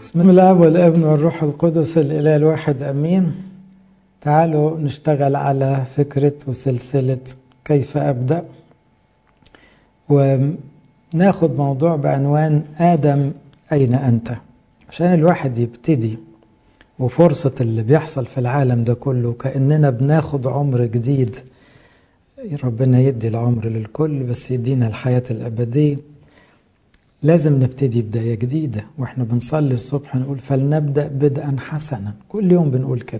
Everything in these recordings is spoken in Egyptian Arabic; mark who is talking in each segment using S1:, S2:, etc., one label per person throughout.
S1: بسم الله والابن والروح القدس الإله الواحد أمين تعالوا نشتغل على فكرة وسلسلة كيف أبدأ وناخد موضوع بعنوان آدم أين أنت عشان الواحد يبتدي وفرصة اللي بيحصل في العالم ده كله كأننا بناخد عمر جديد ربنا يدي العمر للكل بس يدينا الحياة الأبدية لازم نبتدي بداية جديدة واحنا بنصلي الصبح نقول فلنبدأ بدءا حسنا كل يوم بنقول كده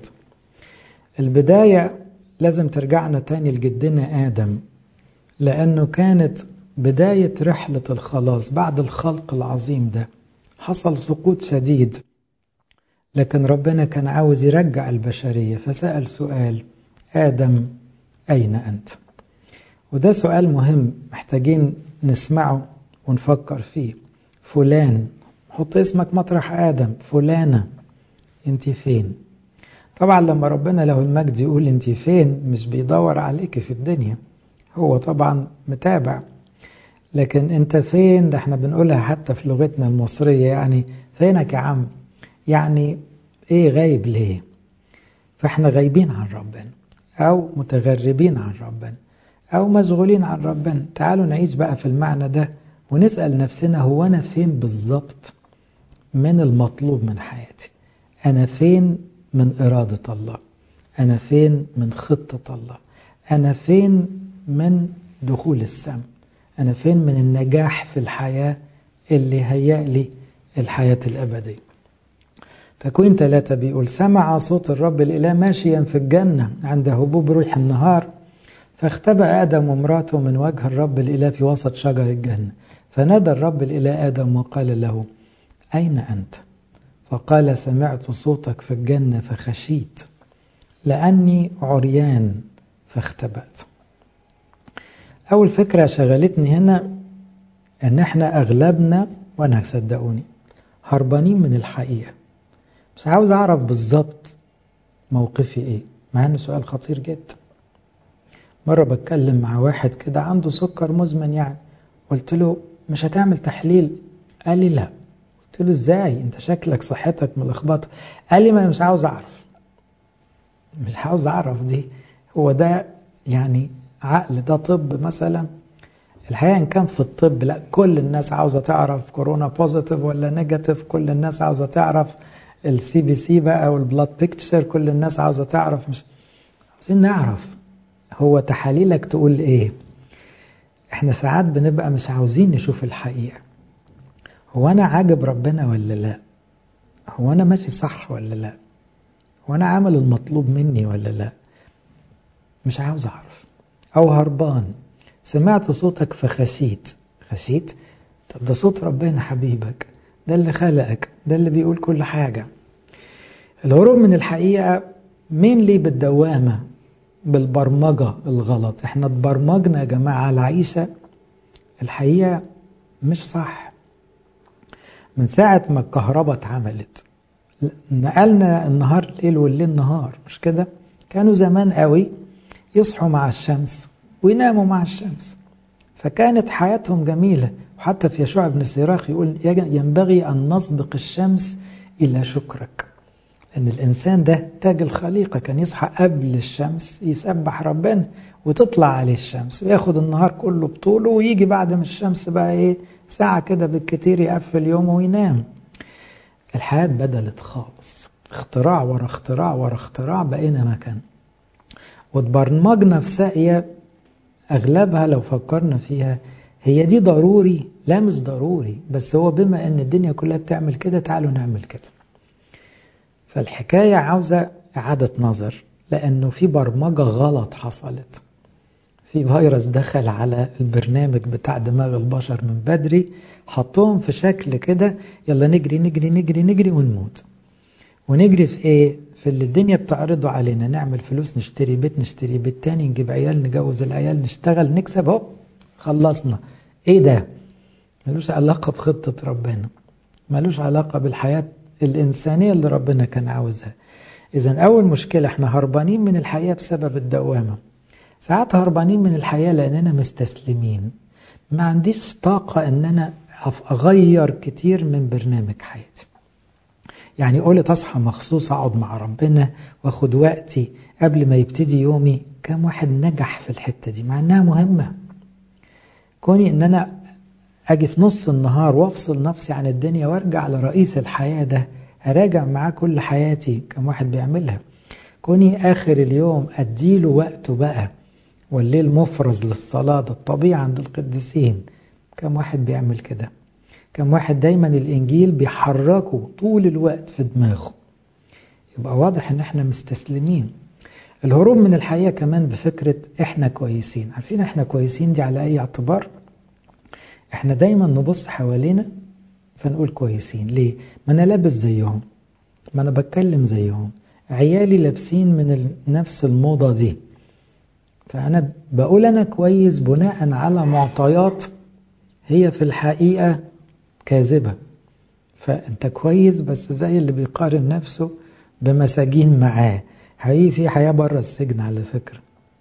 S1: البداية لازم ترجعنا تاني لجدنا آدم لأنه كانت بداية رحلة الخلاص بعد الخلق العظيم ده حصل سقوط شديد لكن ربنا كان عاوز يرجع البشرية فسأل سؤال آدم أين أنت؟ وده سؤال مهم محتاجين نسمعه ونفكر فيه فلان حط اسمك مطرح آدم فلانة انت فين طبعا لما ربنا له المجد يقول انت فين مش بيدور عليك في الدنيا هو طبعا متابع لكن انت فين ده احنا بنقولها حتى في لغتنا المصرية يعني فينك يا عم يعني ايه غايب ليه فاحنا غايبين عن ربنا او متغربين عن ربنا او مشغولين عن ربنا تعالوا نعيش بقى في المعنى ده ونسأل نفسنا هو أنا فين بالظبط من المطلوب من حياتي أنا فين من إرادة الله أنا فين من خطة الله أنا فين من دخول السم أنا فين من النجاح في الحياة اللي هيأ لي الحياة الأبدية تكوين ثلاثة بيقول سمع صوت الرب الإله ماشيا في الجنة عند هبوب روح النهار فاختبأ آدم وامراته من وجه الرب الإله في وسط شجر الجنة فنادى الرب الإله آدم وقال له أين أنت؟ فقال سمعت صوتك في الجنة فخشيت لأني عريان فاختبأت أول فكرة شغلتني هنا أن احنا أغلبنا وأنا صدقوني هربانين من الحقيقة مش عاوز أعرف بالظبط موقفي إيه مع أنه سؤال خطير جدا مرة بتكلم مع واحد كده عنده سكر مزمن يعني قلت له مش هتعمل تحليل قال لي لا قلت له ازاي انت شكلك صحتك ملخبطه قال لي ما انا مش عاوز اعرف مش عاوز اعرف دي هو ده يعني عقل ده طب مثلا الحقيقه ان كان في الطب لا كل الناس عاوزه تعرف كورونا بوزيتيف ولا نيجاتيف كل الناس عاوزه تعرف السي بي سي بقى والبلاد بيكتشر كل الناس عاوزه تعرف مش عاوزين نعرف هو تحاليلك تقول ايه احنا ساعات بنبقى مش عاوزين نشوف الحقيقة هو انا عاجب ربنا ولا لا هو انا ماشي صح ولا لا هو انا عامل المطلوب مني ولا لا مش عاوز اعرف او هربان سمعت صوتك فخشيت خشيت طب ده صوت ربنا حبيبك ده اللي خلقك ده اللي بيقول كل حاجة الهروب من الحقيقة مين ليه بالدوامة بالبرمجة الغلط احنا اتبرمجنا يا جماعة على عيشة الحقيقة مش صح من ساعة ما الكهرباء اتعملت نقلنا النهار ليل والليل نهار مش كده كانوا زمان قوي يصحوا مع الشمس ويناموا مع الشمس فكانت حياتهم جميلة وحتى في يشوع بن سيراخ يقول ينبغي أن نسبق الشمس إلى شكرك ان الانسان ده تاج الخليقه كان يصحى قبل الشمس يسبح ربنا وتطلع عليه الشمس وياخد النهار كله بطوله ويجي بعد ما الشمس بقى ايه ساعه كده بالكتير يقفل يومه وينام الحياه بدلت خالص اختراع ورا اختراع ورا اختراع بقينا مكان واتبرمجنا في ساقيه اغلبها لو فكرنا فيها هي دي ضروري لا مش ضروري بس هو بما ان الدنيا كلها بتعمل كده تعالوا نعمل كده فالحكاية عاوزة إعادة نظر لأنه في برمجة غلط حصلت في فيروس دخل على البرنامج بتاع دماغ البشر من بدري حطوهم في شكل كده يلا نجري نجري نجري نجري ونموت ونجري في ايه في اللي الدنيا بتعرضه علينا نعمل فلوس نشتري بيت نشتري بيت تاني نجيب عيال نجوز العيال نشتغل نكسب اهو خلصنا ايه ده ملوش علاقة بخطة ربنا ملوش علاقة بالحياة الإنسانية اللي ربنا كان عاوزها إذا أول مشكلة إحنا هربانين من الحياة بسبب الدوامة ساعات هربانين من الحياة لأننا مستسلمين ما عنديش طاقة أن أنا أغير كتير من برنامج حياتي يعني قلت أصحى مخصوص أقعد مع ربنا وأخد وقتي قبل ما يبتدي يومي كم واحد نجح في الحتة دي مع إنها مهمة كوني إن أنا أجي في نص النهار وأفصل نفسي عن الدنيا وأرجع لرئيس الحياة ده أراجع معاه كل حياتي كم واحد بيعملها كوني آخر اليوم أديله وقته بقى والليل مفرز للصلاة ده الطبيعة عند القديسين كم واحد بيعمل كده كم واحد دايما الإنجيل بيحركه طول الوقت في دماغه يبقى واضح إن إحنا مستسلمين الهروب من الحقيقة كمان بفكرة إحنا كويسين عارفين إحنا كويسين دي على أي اعتبار إحنا دايما نبص حوالينا فنقول كويسين ليه ما أنا لابس زيهم ما أنا بتكلم زيهم عيالي لابسين من نفس الموضة دي فأنا بقول أنا كويس بناء على معطيات هي في الحقيقة كاذبة فأنت كويس بس زي اللي بيقارن نفسه بمساجين معاه حقيقي في حياة بره السجن على فكرة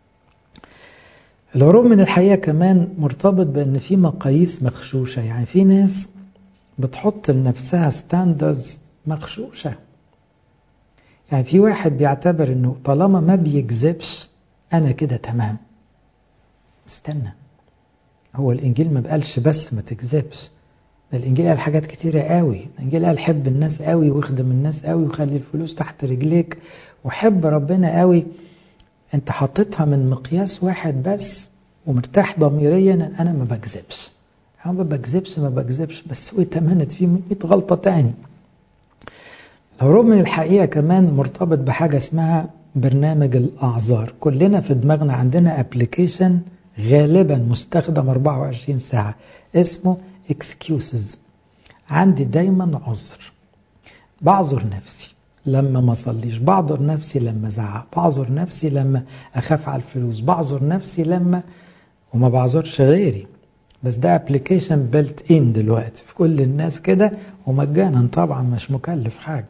S1: الهروب من الحقيقة كمان مرتبط بأن في مقاييس مخشوشة يعني في ناس بتحط لنفسها ستاندرز مخشوشة يعني في واحد بيعتبر انه طالما ما بيكذبش انا كده تمام استنى هو الانجيل ما بقالش بس ما تكذبش ده الانجيل قال حاجات كتيره قوي الانجيل قال حب الناس قوي واخدم الناس قوي وخلي الفلوس تحت رجليك وحب ربنا قوي انت حطيتها من مقياس واحد بس ومرتاح ضميريا انا ما بكذبش انا ما بكذبش ما بكذبش بس هو اتمنت فيه 100 غلطه تاني الهروب من الحقيقة كمان مرتبط بحاجة اسمها برنامج الأعذار كلنا في دماغنا عندنا ابلكيشن غالبا مستخدم 24 ساعة اسمه excuses عندي دايما عذر بعذر نفسي لما ما صليش بعذر نفسي لما زعق بعذر نفسي لما أخاف على الفلوس بعذر نفسي لما وما بعذرش غيري بس ده ابلكيشن بيلت ان دلوقتي في كل الناس كده ومجانا طبعا مش مكلف حاجه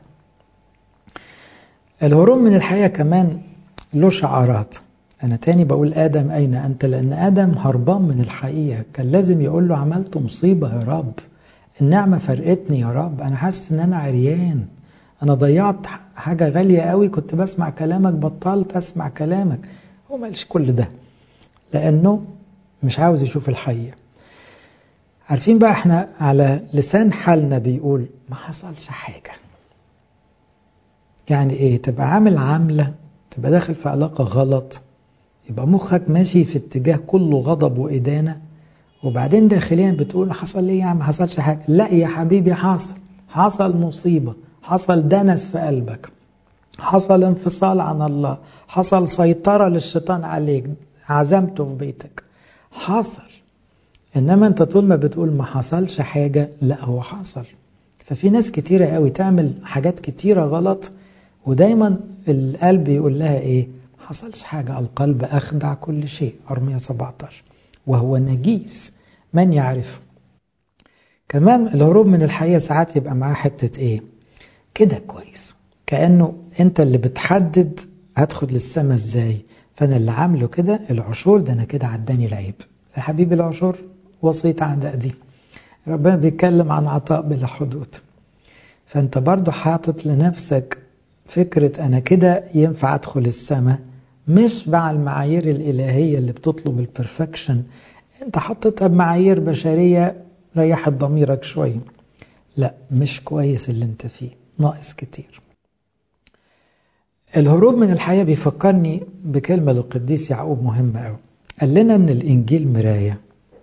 S1: الهروب من الحياة كمان له شعارات أنا تاني بقول آدم أين أنت لأن آدم هربان من الحقيقة كان لازم يقول له عملت مصيبة يا رب النعمة فرقتني يا رب أنا حاسس إن أنا عريان أنا ضيعت حاجة غالية قوي كنت بسمع كلامك بطلت أسمع كلامك هو مالش كل ده لأنه مش عاوز يشوف الحقيقة عارفين بقى احنا على لسان حالنا بيقول ما حصلش حاجة يعني ايه تبقى عامل عاملة تبقى داخل في علاقة غلط يبقى مخك ماشي في اتجاه كله غضب وإدانة وبعدين داخليا بتقول حصل ليه يعني ما حصلش حاجة لا يا حبيبي حصل حصل مصيبة حصل دنس في قلبك حصل انفصال عن الله حصل سيطرة للشيطان عليك عزمته في بيتك حصل إنما أنت طول ما بتقول ما حصلش حاجة لا هو حصل ففي ناس كتيرة قوي تعمل حاجات كتيرة غلط ودايما القلب يقول لها ايه حصلش حاجة القلب أخدع كل شيء أرمية 17 وهو نجيس من يعرف كمان الهروب من الحقيقة ساعات يبقى معاه حتة ايه كده كويس كأنه انت اللي بتحدد هدخل للسما ازاي فانا اللي عامله كده العشور ده انا كده عداني العيب يا حبيبي العشور وصية عداء دي ربنا بيتكلم عن عطاء بلا حدود فانت برضو حاطط لنفسك فكرة أنا كده ينفع أدخل السماء مش مع المعايير الإلهية اللي بتطلب البرفكشن أنت حطيتها بمعايير بشرية ريحت ضميرك شوية لا مش كويس اللي أنت فيه ناقص كتير الهروب من الحياة بيفكرني بكلمة للقديس يعقوب مهمة أوي قال لنا أن الإنجيل مراية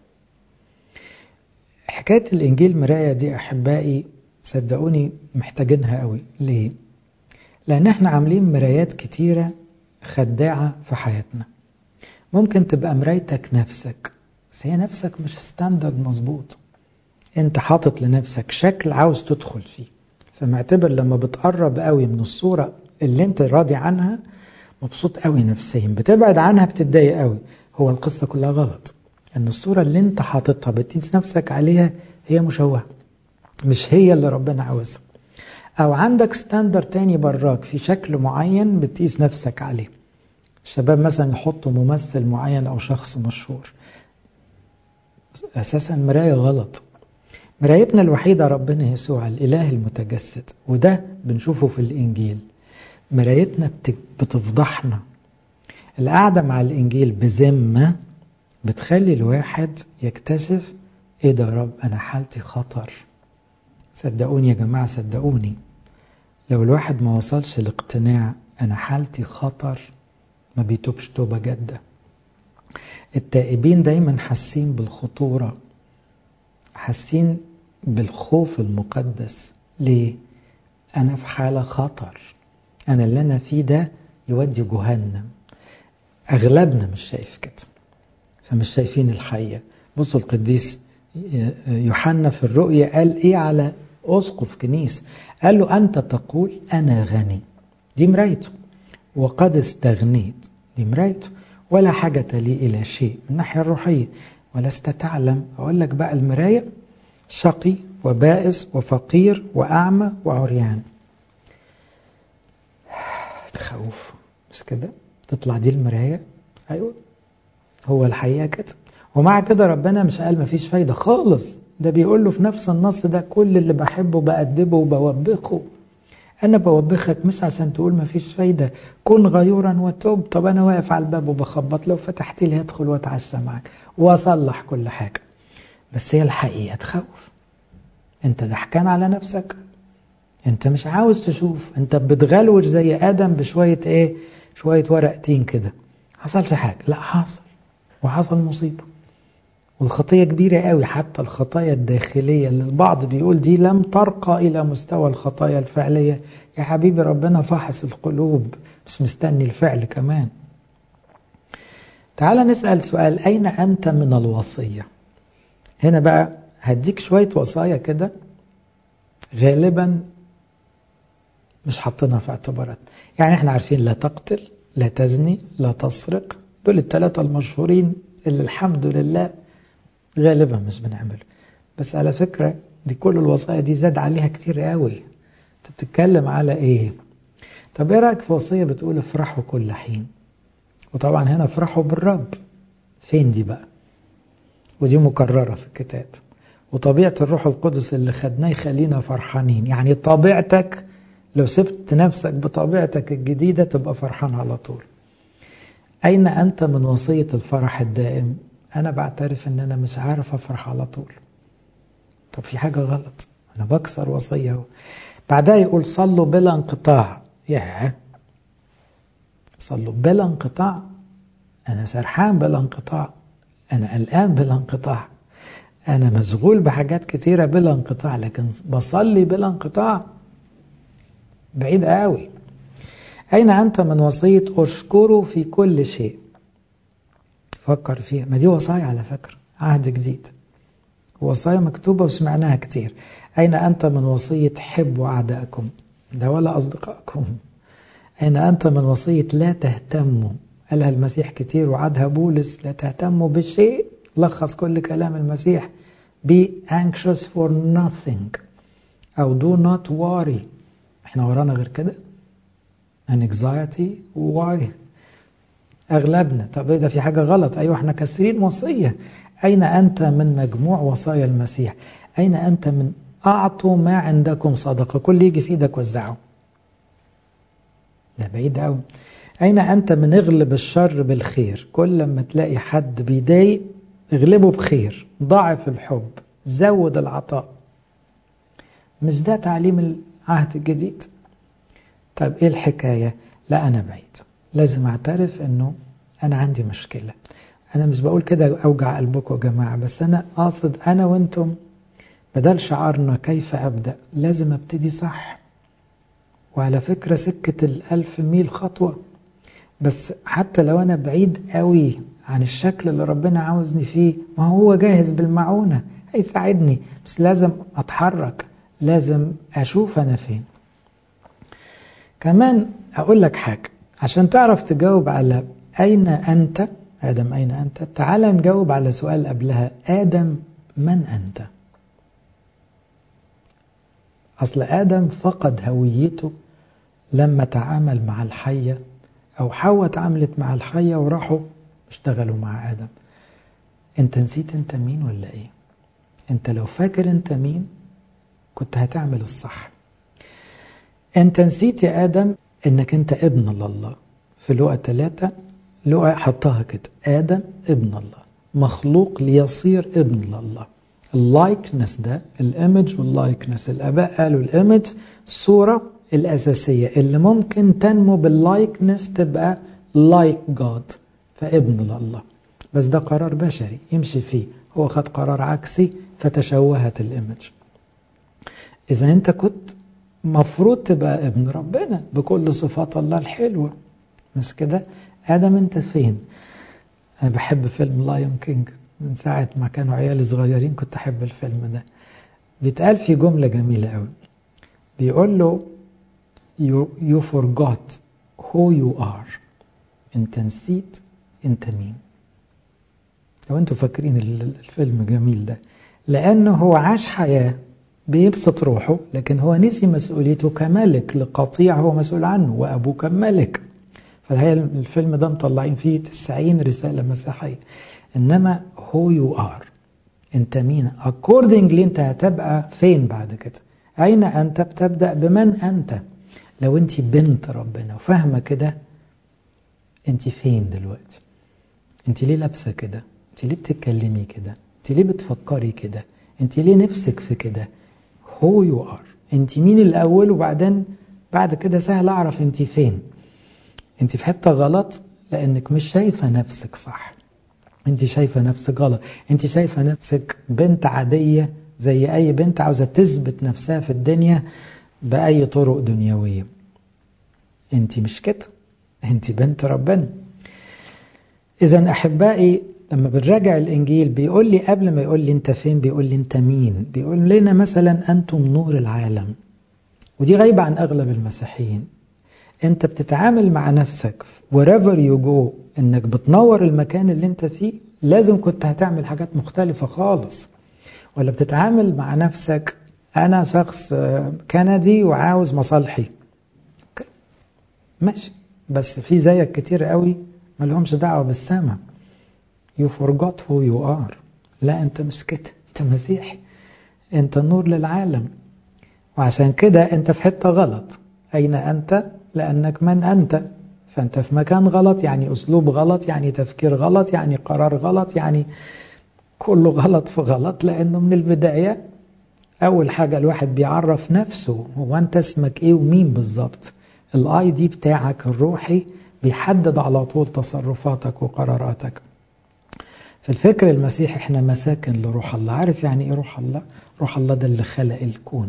S1: حكاية الإنجيل مراية دي أحبائي صدقوني محتاجينها قوي ليه؟ لأن احنا عاملين مرايات كتيرة خداعة في حياتنا ممكن تبقى مرايتك نفسك بس هي نفسك مش ستاندرد مظبوط انت حاطط لنفسك شكل عاوز تدخل فيه فمعتبر لما بتقرب قوي من الصورة اللي انت راضي عنها مبسوط قوي نفسيا بتبعد عنها بتتضايق قوي هو القصة كلها غلط ان الصورة اللي انت حاططها بتقيس نفسك عليها هي مشوهة مش هي اللي ربنا عاوزها او عندك ستاندر تاني براك في شكل معين بتقيس نفسك عليه الشباب مثلا يحطوا ممثل معين او شخص مشهور اساسا مراية غلط مرايتنا الوحيدة ربنا يسوع الإله المتجسد وده بنشوفه في الإنجيل مرايتنا بتفضحنا القعدة مع الإنجيل بذمة بتخلي الواحد يكتشف إيه ده يا رب أنا حالتي خطر صدقوني يا جماعة صدقوني لو الواحد ما وصلش لاقتناع أنا حالتي خطر ما بيتوبش توبة جادة التائبين دايما حاسين بالخطورة حاسين بالخوف المقدس ليه؟ أنا في حالة خطر أنا اللي أنا فيه ده يودي جهنم أغلبنا مش شايف كده فمش شايفين الحقيقة بصوا القديس يوحنا في الرؤية قال إيه على أسقف كنيسة قال له أنت تقول أنا غني دي مرايته وقد استغنيت دي مرايته ولا حاجة لي إلى شيء من الناحية الروحية ولست تعلم أقول لك بقى المراية شقي وبائس وفقير وأعمى وعريان تخوف مش كده تطلع دي المراية أيوة هو الحقيقة كده ومع كده ربنا مش قال مفيش فايدة خالص ده بيقول له في نفس النص ده كل اللي بحبه بأدبه وبوبخه أنا بوبخك مش عشان تقول مفيش فايدة كن غيورا وتوب طب أنا واقف على الباب وبخبط لو فتحت لي هدخل وأتعشى معاك وأصلح كل حاجة بس هي الحقيقة تخوف أنت ضحكان على نفسك أنت مش عاوز تشوف أنت بتغلوش زي آدم بشوية إيه شوية ورق تين كده حصلش حاجة لا حصل وحصل مصيبة والخطية كبيرة قوي حتى الخطايا الداخلية اللي البعض بيقول دي لم ترقى إلى مستوى الخطايا الفعلية يا حبيبي ربنا فحص القلوب مش مستني الفعل كمان تعال نسأل سؤال أين أنت من الوصية هنا بقى هديك شوية وصايا كده غالبا مش حاطينها في اعتبارات يعني احنا عارفين لا تقتل لا تزني لا تسرق دول الثلاثة المشهورين اللي الحمد لله غالبا مش بنعمله بس على فكرة دي كل الوصايا دي زاد عليها كتير قوي انت بتتكلم على ايه طب ايه رأيك في وصية بتقول افرحوا كل حين وطبعا هنا افرحوا بالرب فين دي بقى ودي مكررة في الكتاب وطبيعة الروح القدس اللي خدناه يخلينا فرحانين يعني طبيعتك لو سبت نفسك بطبيعتك الجديدة تبقى فرحان على طول أين أنت من وصية الفرح الدائم أنا بعترف أن أنا مش عارف أفرح على طول طب في حاجة غلط أنا بكسر وصية بعدها يقول صلوا بلا انقطاع ياه صلوا بلا انقطاع أنا سرحان بلا انقطاع أنا قلقان بلا انقطاع أنا مشغول بحاجات كتيرة بلا انقطاع لكن بصلي بلا انقطاع بعيد قوي أين أنت من وصية أشكره في كل شيء فكر فيها ما دي وصايا على فكرة عهد جديد وصايا مكتوبة وسمعناها كتير أين أنت من وصية حبوا أعداءكم ده ولا أصدقائكم أين أنت من وصية لا تهتموا قالها المسيح كتير وعدها بولس لا تهتموا بالشيء لخص كل كلام المسيح be anxious for nothing أو do not worry احنا ورانا غير كده anxiety worry أغلبنا طب إيه ده في حاجة غلط أيوة احنا كسرين وصية أين أنت من مجموع وصايا المسيح أين أنت من أعطوا ما عندكم صدقة كل يجي في إيدك وزعه ده بعيد أوي أين أنت من اغلب الشر بالخير كل لما تلاقي حد بيضايق اغلبه بخير ضاعف الحب زود العطاء مش ده تعليم العهد الجديد طيب ايه الحكاية لا انا بعيد لازم اعترف انه انا عندي مشكلة انا مش بقول كده اوجع قلبكم يا جماعة بس انا قاصد انا وانتم بدل شعارنا كيف ابدأ لازم ابتدي صح وعلى فكرة سكة الألف ميل خطوة بس حتى لو أنا بعيد قوي عن الشكل اللي ربنا عاوزني فيه ما هو جاهز بالمعونة هيساعدني بس لازم أتحرك لازم أشوف أنا فين كمان أقول لك حاجة عشان تعرف تجاوب على أين أنت آدم أين أنت تعال نجاوب على سؤال قبلها آدم من أنت أصل آدم فقد هويته لما تعامل مع الحية أو حواء تعاملت مع الحية وراحوا اشتغلوا مع آدم أنت نسيت أنت مين ولا إيه؟ انت لو فاكر انت مين كنت هتعمل الصح انت نسيت يا ادم انك انت ابن لله في لقى ثلاثة لقى حطها كده ادم ابن الله مخلوق ليصير ابن لله اللايكنس ده الايمج واللايكنس الاباء قالوا الايمج الصورة الاساسية اللي ممكن تنمو باللايكنس تبقى لايك جاد فابن لله بس ده قرار بشري يمشي فيه هو خد قرار عكسي فتشوهت الايمج اذا انت كنت مفروض تبقى ابن ربنا بكل صفات الله الحلوة مش كده ادم انت فين انا بحب فيلم لايون كينج من ساعة ما كانوا عيالي صغيرين كنت أحب الفيلم ده بيتقال في جملة جميلة قوي بيقول له you, you forgot who you are انت نسيت انت مين لو انتوا فاكرين الفيلم جميل ده لانه هو عاش حياة بيبسط روحه لكن هو نسي مسؤوليته كملك لقطيع هو مسؤول عنه وابوه كان ملك فهي الفيلم ده مطلعين فيه 90 رسالة مسيحية انما هو يو ار انت مين accordingly انت هتبقى فين بعد كده اين انت بتبدأ بمن انت لو انت بنت ربنا وفاهمة كده انت فين دلوقتي انت ليه لابسة كده انت ليه بتتكلمي كده انت ليه بتفكري كده انت ليه نفسك في كده هو يو ار انت مين الاول وبعدين بعد كده سهل اعرف انت فين انت في حتة غلط لانك مش شايفة نفسك صح انت شايفة نفسك غلط انت شايفة نفسك بنت عادية زي اي بنت عاوزة تثبت نفسها في الدنيا بأي طرق دنيوية انت مش كده انت بنت ربنا اذا احبائي لما بنراجع الانجيل بيقول لي قبل ما يقول لي انت فين بيقول لي انت مين بيقول لنا مثلا انتم نور العالم ودي غايبة عن اغلب المسيحيين انت بتتعامل مع نفسك wherever you go انك بتنور المكان اللي انت فيه لازم كنت هتعمل حاجات مختلفة خالص ولا بتتعامل مع نفسك انا شخص كندي وعاوز مصالحي ماشي بس في زيك كتير قوي ما لهمش دعوة بالسما you forgot who you are لا انت مش كده انت مسيحي انت نور للعالم وعشان كده انت في حتة غلط اين انت لانك من انت فانت في مكان غلط يعني اسلوب غلط يعني تفكير غلط يعني قرار غلط يعني كله غلط في غلط لانه من البداية اول حاجة الواحد بيعرف نفسه هو انت اسمك ايه ومين بالظبط الاي دي بتاعك الروحي بيحدد على طول تصرفاتك وقراراتك في الفكر المسيحي احنا مساكن لروح الله عارف يعني ايه روح الله روح الله ده اللي خلق الكون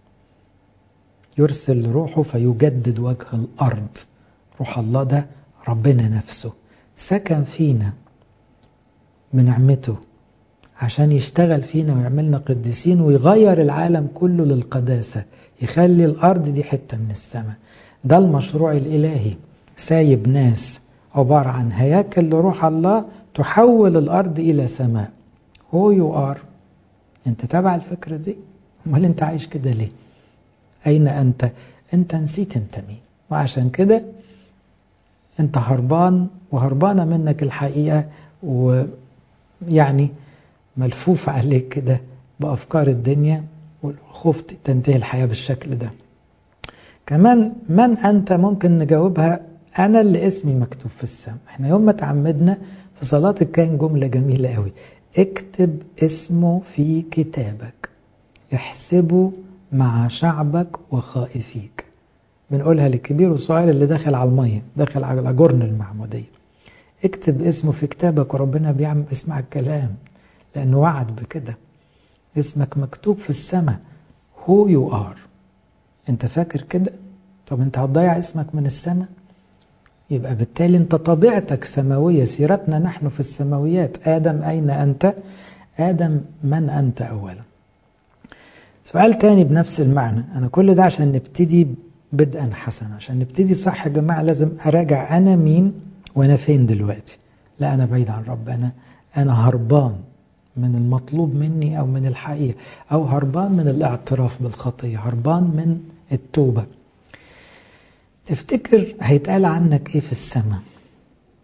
S1: يرسل روحه فيجدد وجه الارض روح الله ده ربنا نفسه سكن فينا بنعمته عشان يشتغل فينا ويعملنا قديسين ويغير العالم كله للقداسة يخلي الأرض دي حتة من السماء ده المشروع الإلهي سايب ناس عبارة عن هياكل لروح الله تحول الأرض إلى سماء هو يو ار أنت تابع الفكرة دي امال أنت عايش كده ليه أين أنت أنت نسيت أنت مين وعشان كده أنت هربان وهربانة منك الحقيقة ويعني ملفوف عليك كده بأفكار الدنيا والخوف تنتهي الحياة بالشكل ده كمان من أنت ممكن نجاوبها أنا اللي اسمي مكتوب في السماء احنا يوم ما تعمدنا في صلاة كان جملة جميلة قوي اكتب اسمه في كتابك احسبه مع شعبك وخائفيك بنقولها للكبير والصغير اللي داخل على المية داخل على جرن المعمودية اكتب اسمه في كتابك وربنا بيعمل اسمع الكلام لأنه وعد بكده اسمك مكتوب في السماء who you are انت فاكر كده طب انت هتضيع اسمك من السماء يبقى بالتالي انت طبيعتك سماوية سيرتنا نحن في السماويات آدم أين أنت آدم من أنت أولا سؤال تاني بنفس المعنى أنا كل ده عشان نبتدي بدءا حسنا عشان نبتدي صح يا جماعة لازم أراجع أنا مين وأنا فين دلوقتي لا أنا بعيد عن ربنا أنا هربان من المطلوب مني أو من الحقيقة أو هربان من الاعتراف بالخطية هربان من التوبة تفتكر هيتقال عنك إيه في السماء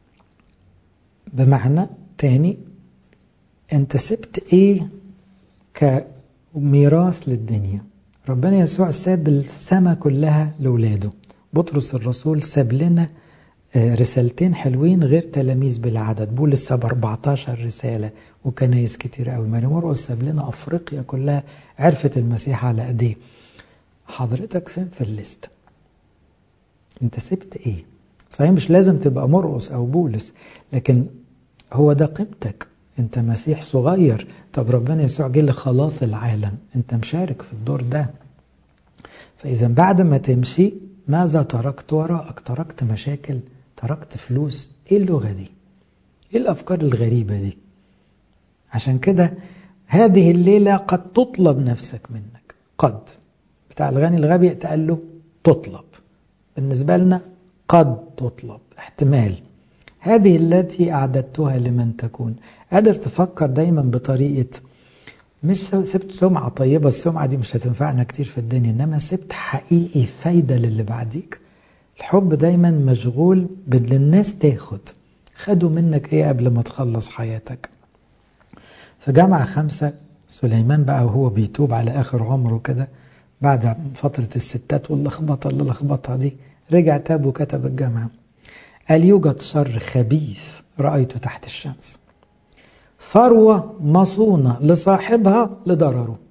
S1: بمعنى تاني أنت سبت إيه كميراث للدنيا ربنا يسوع ساب السماء كلها لولاده بطرس الرسول ساب لنا رسالتين حلوين غير تلاميذ بالعدد بولس ساب 14 رسالة وكنايس كتير قوي ماري مرقس ساب لنا أفريقيا كلها عرفت المسيح على أيديه حضرتك فين في الليست انت سبت ايه صحيح مش لازم تبقى مرقس او بولس لكن هو ده قيمتك انت مسيح صغير طب ربنا يسوع جه لخلاص العالم انت مشارك في الدور ده فاذا بعد ما تمشي ماذا تركت وراءك تركت مشاكل تركت فلوس ايه اللغة دي ايه الافكار الغريبة دي عشان كده هذه الليلة قد تطلب نفسك منك قد بتاع الغني الغبي قال له تطلب بالنسبة لنا قد تطلب احتمال هذه التي أعددتها لمن تكون قادر تفكر دايما بطريقة مش سبت سمعة طيبة السمعة دي مش هتنفعنا كتير في الدنيا إنما سبت حقيقي فايدة للي بعديك الحب دايما مشغول باللي الناس تاخد خدوا منك ايه قبل ما تخلص حياتك في جامعة خمسة سليمان بقى وهو بيتوب على آخر عمره كده بعد فترة الستات واللخبطة اللي لخبطها دي رجع تاب وكتب الجامعة قال يوجد شر خبيث رأيته تحت الشمس ثروة مصونة لصاحبها لضرره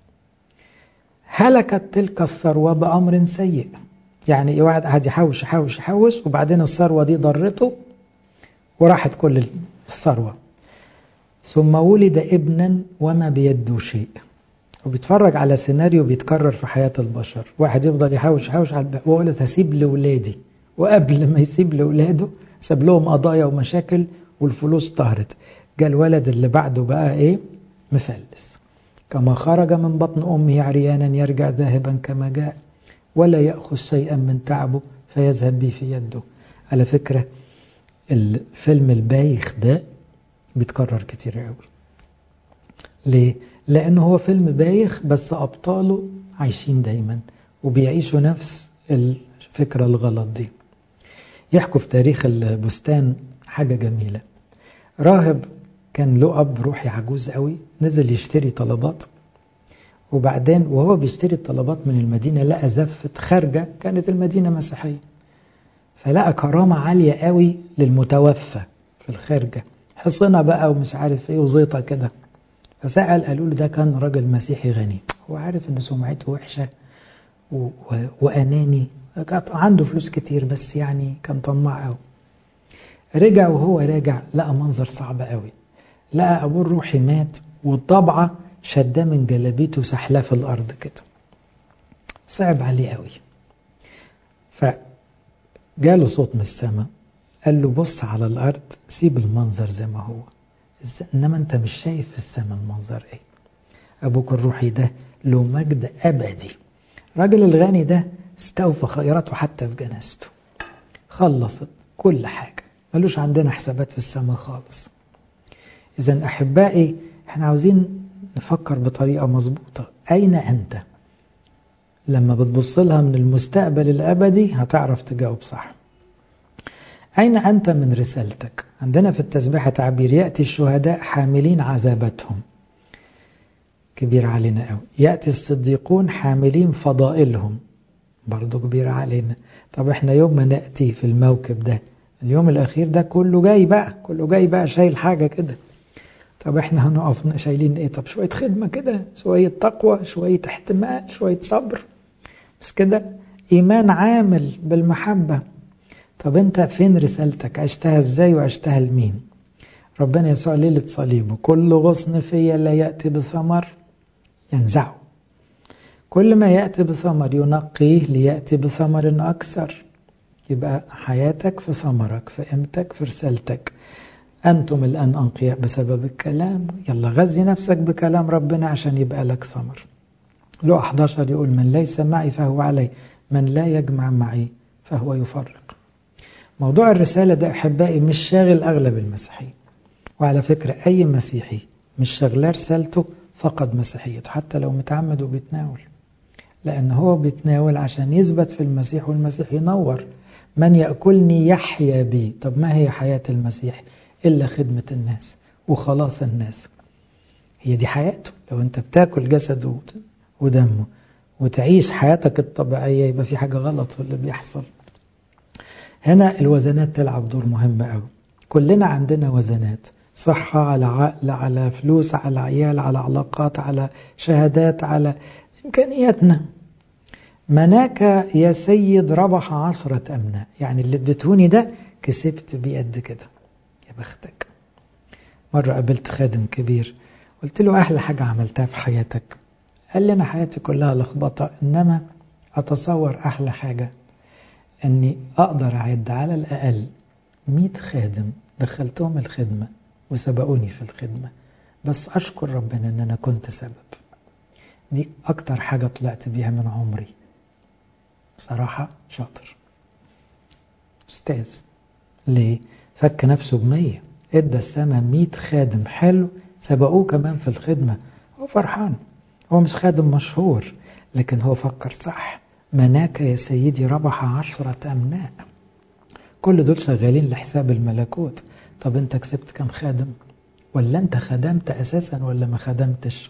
S1: هلكت تلك الثروة بأمر سيء يعني واحد قاعد يحوش يحوش يحوش وبعدين الثروة دي ضرته وراحت كل الثروة ثم ولد ابنا وما بيده شيء وبيتفرج على سيناريو بيتكرر في حياة البشر واحد يفضل يحوش يحوش على البحر ويقول هسيب لولادي وقبل ما يسيب لولاده ساب لهم قضايا ومشاكل والفلوس طهرت جاء الولد اللي بعده بقى ايه مفلس كما خرج من بطن امه عريانا يرجع ذاهبا كما جاء ولا يأخذ شيئا من تعبه فيذهب به في يده على فكرة الفيلم البايخ ده بيتكرر كتير قوي ليه؟ لأنه هو فيلم بايخ بس أبطاله عايشين دايما وبيعيشوا نفس الفكرة الغلط دي يحكوا في تاريخ البستان حاجة جميلة راهب كان له أب روحي عجوز قوي نزل يشتري طلبات وبعدين وهو بيشتري الطلبات من المدينة لقى زفة خارجة كانت المدينة مسيحية فلقى كرامة عالية قوي للمتوفى في الخارجة حصنة بقى ومش عارف ايه وزيطة كده فسأل قالوا له ده كان راجل مسيحي غني هو عارف ان سمعته وحشة و... و... وأناني عنده فلوس كتير بس يعني كان طماع قوي رجع وهو راجع لقى منظر صعب قوي لقى أبوه الروحي مات والطبعة شداه من جلابيته سحلاه في الأرض كده صعب عليه قوي فجاله صوت من السماء قال له بص على الأرض سيب المنظر زي ما هو إنما أنت مش شايف في السماء المنظر إيه أبوك الروحي ده له مجد أبدي الراجل الغني ده استوفى خيراته حتى في جنازته خلصت كل حاجة ملوش عندنا حسابات في السماء خالص إذا أحبائي احنا عاوزين نفكر بطريقة مظبوطة أين أنت؟ لما بتبص لها من المستقبل الأبدي هتعرف تجاوب صح أين أنت من رسالتك؟ عندنا في التسبيحة تعبير يأتي الشهداء حاملين عذابتهم كبير علينا قوي يأتي الصديقون حاملين فضائلهم برضو كبير علينا طب احنا يوم ما نأتي في الموكب ده اليوم الأخير ده كله جاي بقى كله جاي بقى شايل حاجة كده طب احنا هنقف شايلين ايه طب شوية خدمة كده شوية تقوى شوية احتمال شوية صبر بس كده إيمان عامل بالمحبة طب انت فين رسالتك عشتها ازاي وعشتها لمين ربنا يسوع ليلة صليبه كل غصن فيا لا يأتي بثمر ينزعه كل ما يأتي بثمر ينقيه ليأتي بثمر أكثر يبقى حياتك في ثمرك في قيمتك في رسالتك أنتم الآن أنقياء بسبب الكلام يلا غذي نفسك بكلام ربنا عشان يبقى لك ثمر لو 11 يقول من ليس معي فهو علي من لا يجمع معي فهو يفرق موضوع الرسالة ده أحبائي مش شاغل أغلب المسيحيين وعلى فكرة أي مسيحي مش شغلاه رسالته فقد مسيحيته حتى لو متعمد وبيتناول لأن هو بيتناول عشان يثبت في المسيح والمسيح ينور من يأكلني يحيا بي طب ما هي حياة المسيح إلا خدمة الناس وخلاص الناس هي دي حياته لو انت بتاكل جسده ودمه وتعيش حياتك الطبيعية يبقى في حاجة غلط في اللي بيحصل هنا الوزنات تلعب دور مهم قوي كلنا عندنا وزنات صحة على عقل على فلوس على عيال على علاقات على شهادات على إمكانياتنا مناك يا سيد ربح عشرة أمناء يعني اللي اديتوني ده كسبت بيه قد كده يا بختك مرة قابلت خادم كبير قلت له أحلى حاجة عملتها في حياتك قال لي أنا حياتي كلها لخبطة إنما أتصور أحلى حاجة أني أقدر أعد على الأقل مئة خادم دخلتهم الخدمة وسبقوني في الخدمة بس أشكر ربنا أن أنا كنت سبب دي أكتر حاجة طلعت بيها من عمري بصراحة شاطر أستاذ ليه؟ فك نفسه بمية ادى السما مئة خادم حلو سبقوه كمان في الخدمة هو فرحان هو مش خادم مشهور لكن هو فكر صح مناك يا سيدي ربح عشرة أمناء كل دول شغالين لحساب الملكوت طب انت كسبت كم خادم ولا انت خدمت أساسا ولا ما خدمتش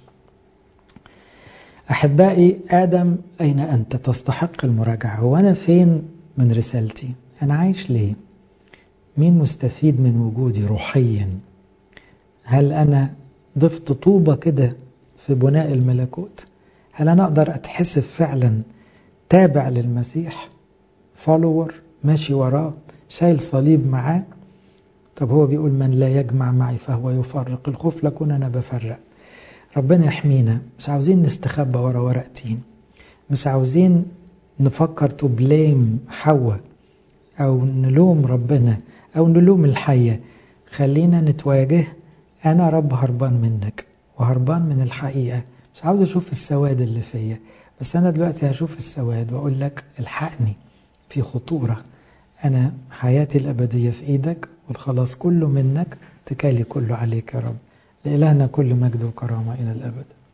S1: أحبائي آدم أين أنت تستحق المراجعة هو أنا فين من رسالتي أنا عايش ليه مين مستفيد من وجودي روحيا هل أنا ضفت طوبة كده في بناء الملكوت هل أنا أقدر أتحسب فعلا تابع للمسيح فولور ماشي وراه شايل صليب معاه طب هو بيقول من لا يجمع معي فهو يفرق الخوف لكون أنا بفرق ربنا يحمينا مش عاوزين نستخبى ورا ورقتين مش عاوزين نفكر تبليم حواء أو نلوم ربنا أو نلوم الحية خلينا نتواجه أنا رب هربان منك وهربان من الحقيقة مش عاوز أشوف السواد اللي فيا بس أنا دلوقتي هشوف السواد وأقول لك الحقني في خطورة أنا حياتي الأبدية في إيدك والخلاص كله منك تكالي كله عليك يا رب لإلهنا كل مجد وكرامة إلى الأبد